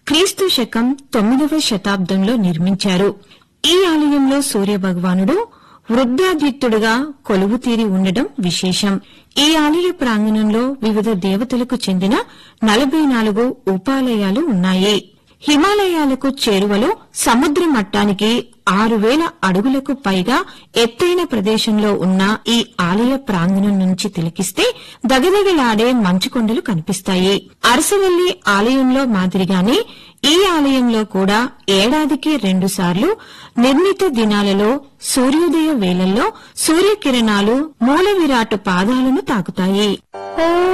క్రీస్తు శకం తొమ్మిదవ శతాబ్దంలో నిర్మించారు ఈ ఆలయంలో సూర్య భగవానుడు వృద్ధాదిత్యుడుగా కొలువు తీరి ఉండడం విశేషం ఈ ఆలయ ప్రాంగణంలో వివిధ దేవతలకు చెందిన నలభై నాలుగు ఉపాలయాలు ఉన్నాయి హిమాలయాలకు చేరువలో సముద్ర మట్టానికి ఆరు వేల అడుగులకు పైగా ఎత్తైన ప్రదేశంలో ఉన్న ఈ ఆలయ ప్రాంగణం నుంచి తిలకిస్తే దగదగలాడే మంచుకొండలు కనిపిస్తాయి అరసవల్లి ఆలయంలో మాదిరిగానే ఈ ఆలయంలో కూడా ఏడాదికి రెండుసార్లు నిర్ణీత దినాలలో సూర్యోదయ వేళల్లో సూర్యకిరణాలు మూల విరాట్ పాదాలను తాకుతాయి